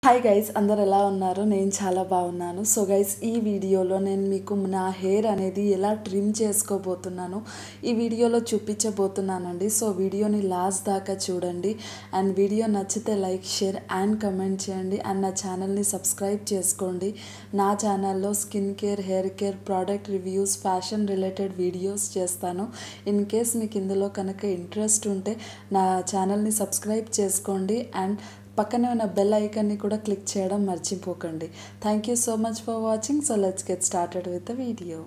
hi guys అందరు ఎలా ఉన్నారు నేను చాలా బాగున్నాను సో గైస్ ఈ వీడియోలో నేను మీకు నా హెయిర్ అనేది ఎలా ట్రిమ్ చేసుకోబోతున్నాను ఈ వీడియోలో చూపించబోతున్నానండి సో వీడియోని లాస్ట్ దాకా చూడండి అండ్ వీడియో నచ్చితే లైక్ షేర్ అండ్ కమెంట్ చేయండి అండ్ నా ఛానల్ని సబ్స్క్రైబ్ చేసుకోండి నా ఛానల్లో skin care hair care product reviews fashion related videos చేస్తాను ఇన్ కేస్ మీకు ఇందులో కనుక ఇంట్రెస్ట్ ఉంటే నా ఛానల్ని సబ్స్క్రైబ్ చేసుకోండి అండ్ పక్కనే ఉన్న బెల్ ఐకాన్ని కూడా క్లిక్ చేయడం మర్చిపోకండి thank you so much for watching so let's get started with the video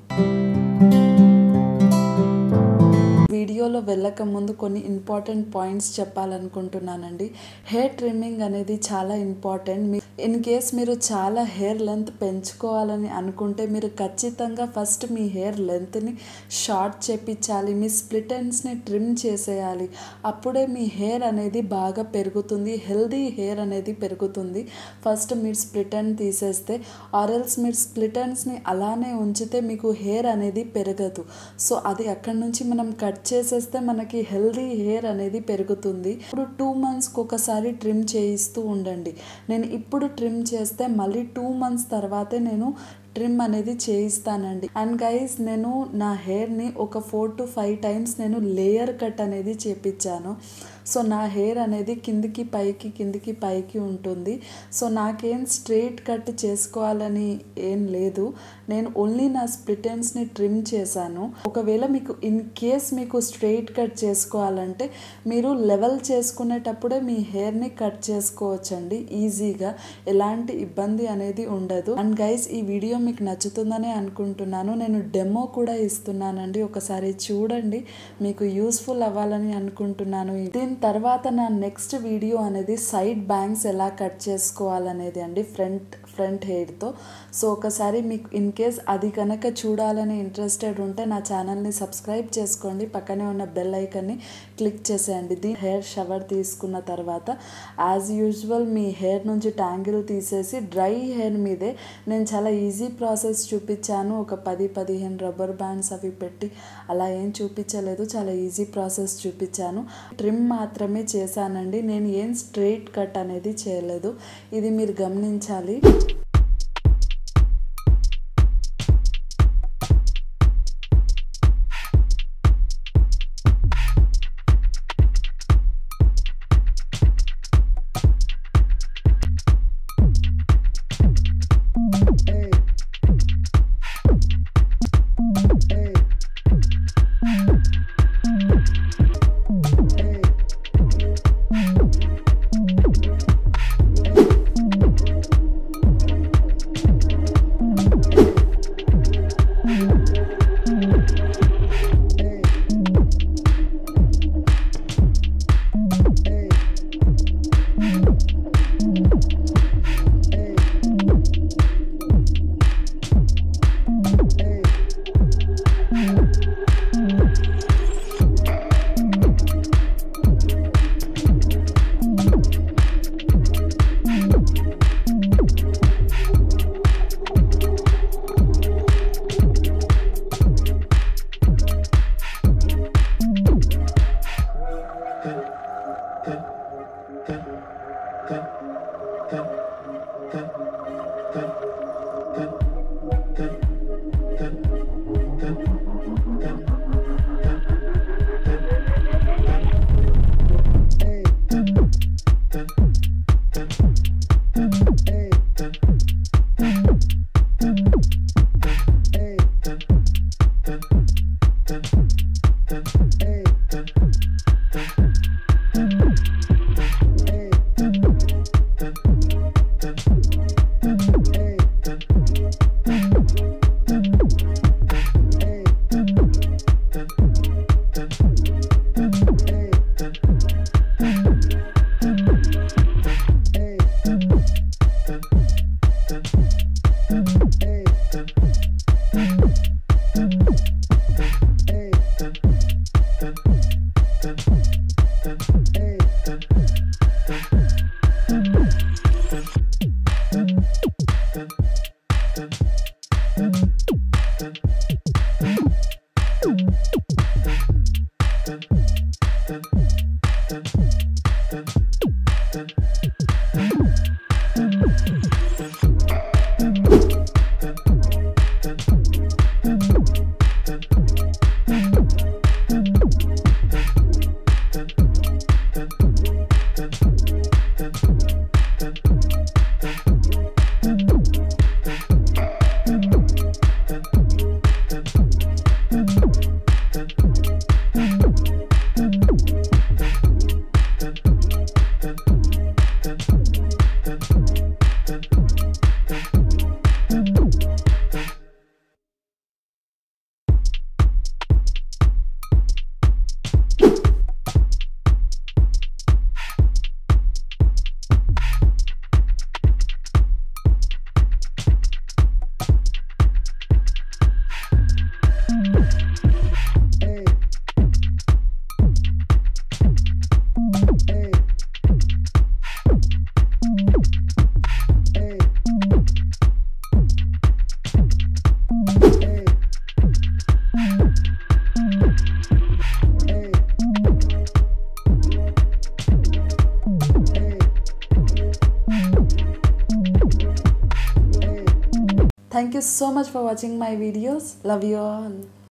వీడియోలో వెళ్ళక ముందు కొన్ని ఇంపార్టెంట్ పాయింట్స్ చెప్పాలనుకుంటున్నానండి హెయిర్ ట్రిమ్మింగ్ అనేది చాలా ఇంపార్టెంట్ మీ ఇన్ కేస్ మీరు చాలా హెయిర్ లెంత్ పెంచుకోవాలని అనుకుంటే మీరు ఖచ్చితంగా ఫస్ట్ మీ హెయిర్ లెంత్ని షార్ట్ చేపించాలి మీ స్ప్లిట్ ఎండ్స్ని ట్రిమ్ చేసేయాలి అప్పుడే మీ హెయిర్ అనేది బాగా పెరుగుతుంది హెల్దీ హెయిర్ అనేది పెరుగుతుంది ఫస్ట్ మీరు స్ప్లిట్ ఎండ్ తీసేస్తే ఆరెల్స్ మీరు స్ప్లిట్ ఎండ్స్ని అలానే ఉంచితే మీకు హెయిర్ అనేది పెరగదు సో అది అక్కడి నుంచి మనం కట్ చేసేస్తే మనకి హెల్దీ హెయిర్ అనేది పెరుగుతుంది ఇప్పుడు టూ మంత్స్కి ఒకసారి ట్రిమ్ చేయిస్తూ ఉండండి నేను ఇప్పుడు ట్రిమ్ చేస్తే మళ్ళీ టూ మంత్స్ తర్వాతే నేను ట్రిమ్ అనేది చేయిస్తానండి అండ్ గైస్ నేను నా హెయిర్ని ఒక ఫోర్ టు ఫైవ్ టైమ్స్ నేను లేయర్ కట్ అనేది చేపించాను సో నా హెయిర్ అనేది కిందికి పైకి కిందికి పైకి ఉంటుంది సో నాకేం స్ట్రైట్ కట్ చేసుకోవాలని ఏం లేదు నేను ఓన్లీ నా స్ప్లిట్ ఎండ్స్ని ట్రిమ్ చేశాను ఒకవేళ మీకు ఇన్ కేస్ మీకు స్ట్రైట్ కట్ చేసుకోవాలంటే మీరు లెవెల్ చేసుకునేటప్పుడే మీ హెయిర్ని కట్ చేసుకోవచ్చండి ఈజీగా ఎలాంటి ఇబ్బంది అనేది ఉండదు అండ్ గైస్ ఈ వీడియో మీకు నచ్చుతుందని అనుకుంటున్నాను నేను డెమో కూడా ఇస్తున్నానండి ఒకసారి చూడండి మీకు యూస్ఫుల్ అవ్వాలని అనుకుంటున్నాను దీని తర్వాత నా నెక్స్ట్ వీడియో అనేది సైడ్ బ్యాంగ్స్ ఎలా కట్ చేసుకోవాలనేది అండి ఫ్రంట్ ఫ్రంట్ హెయిర్తో సో ఒకసారి మీకు ఇన్ కేస్ అది కనుక చూడాలని ఇంట్రెస్టెడ్ ఉంటే నా ఛానల్ని సబ్స్క్రైబ్ చేసుకోండి పక్కనే ఉన్న బెల్ ఐకన్ని క్లిక్ చేసేయండి దీని హెయిర్ షవర్ తీసుకున్న తర్వాత యాజ్ యూజువల్ మీ హెయిర్ నుంచి ట్యాంగిల్ తీసేసి డ్రై హెయిర్ మీదే నేను చాలా ఈజీ ప్రాసెస్ చూపించాను ఒక పది పదిహేను రబ్బర్ బ్యాండ్స్ అవి పెట్టి అలా ఏం చూపించలేదు చాలా ఈజీ ప్రాసెస్ చూపించాను ట్రిమ్ మాత్రమే చేశానండి నేను ఏం స్ట్రైట్ కట్ అనేది చేయలేదు ఇది మీరు గమనించాలి thank you so much for watching my videos love you all